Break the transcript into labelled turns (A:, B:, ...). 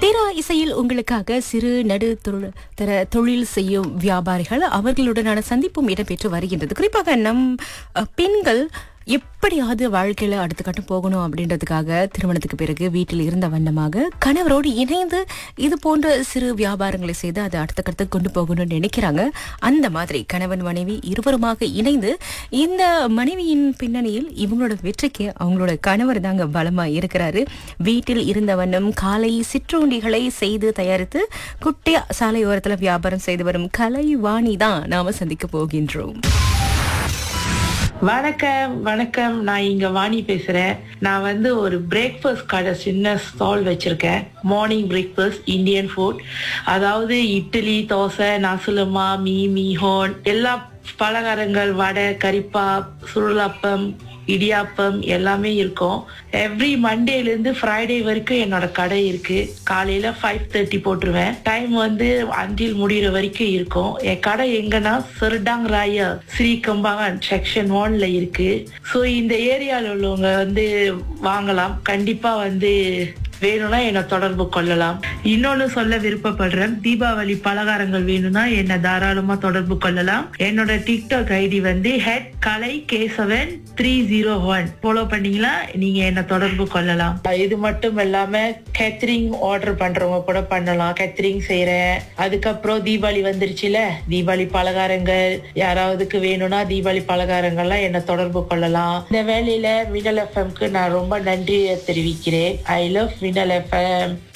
A: தீரா இசையில் உங்களுக்காக சிறு நடு தொழில் தர தொழில் செய்யும் வியாபாரிகள் அவர்களுடனான சந்திப்பும் இடம்பெற்று வருகின்றது குறிப்பாக நம் அஹ், பெண்கள் எப்படியாவது வாழ்க்கையில அடுத்த கட்டம் போகணும் அப்படின்றதுக்காக திருமணத்துக்கு பிறகு வீட்டில் இருந்த வண்ணமாக கணவரோடு இணைந்து இது போன்ற சிறு வியாபாரங்களை செய்து அதை அடுத்த கட்டத்துக்கு கொண்டு போகணும்னு நினைக்கிறாங்க அந்த மாதிரி கணவன் மனைவி இருவருமாக இணைந்து இந்த மனைவியின் பின்னணியில் இவங்களோட வெற்றிக்கு அவங்களோட கணவர் தாங்க பலமா இருக்கிறாரு வீட்டில் இருந்த வண்ணம் காலை சிற்றுண்டிகளை செய்து தயாரித்து குட்டி சாலையோரத்துல வியாபாரம் செய்து வரும் கலைவாணி தான் நாம சந்திக்க போகின்றோம்
B: வணக்கம் வணக்கம் நான் இங்க வாணி பேசுறேன் நான் வந்து ஒரு பிரேக்ஃபாஸ்ட் கடை சின்ன ஸ்டால் வச்சிருக்கேன் மார்னிங் பிரேக்ஃபாஸ்ட் இந்தியன் ஃபுட் அதாவது இட்லி தோசை நசுலமா மீ மீஹோன் எல்லா பலகாரங்கள் வடை கரிப்பா சுருளப்பம் இடியாப்பம் எல்லாமே இருக்கும் எவ்ரி மண்டேல இருந்து ஃப்ரைடே வரைக்கும் என்னோட கடை இருக்கு காலையில ஃபைவ் தேர்ட்டி போட்டுருவேன் டைம் வந்து அன்றில் முடிகிற வரைக்கும் இருக்கும் என் கடை எங்கன்னா சிறுடாங் ராய ஸ்ரீ கம்பாங்கன் செக்ஷன் ஒன்ல இருக்கு ஸோ இந்த ஏரியால உள்ளவங்க வந்து வாங்கலாம் கண்டிப்பா வந்து வேணும்னா என்னை தொடர்பு கொள்ளலாம் இன்னொன்னு சொல்ல விருப்பப்படுறேன் தீபாவளி பலகாரங்கள் வேணும்னா என்னை தாராளமா தொடர்பு கொள்ளலாம் என்னோட டிக்டாக் ஐடி வந்து ஹெட் Kalai Kesavan three zero one follow பண்ணீங்களா நீங்க என்ன தொடர்பு கொள்ளலாம் இது மட்டும் இல்லாம கேத்தரிங் ஆர்டர் பண்றவங்க கூட பண்ணலாம் கேத்தரிங் செய்யறேன் அதுக்கப்புறம் தீபாவளி வந்துருச்சுல தீபாவளி பலகாரங்கள் யாராவதுக்கு வேணும்னா தீபாவளி பலகாரங்கள்லாம் என்ன தொடர்பு கொள்ளலாம் இந்த வேலையில மினல் எஃப்எம்க்கு நான் ரொம்ப நன்றியை தெரிவிக்கிறேன் ஐ லவ் மினல் எஃப்எம்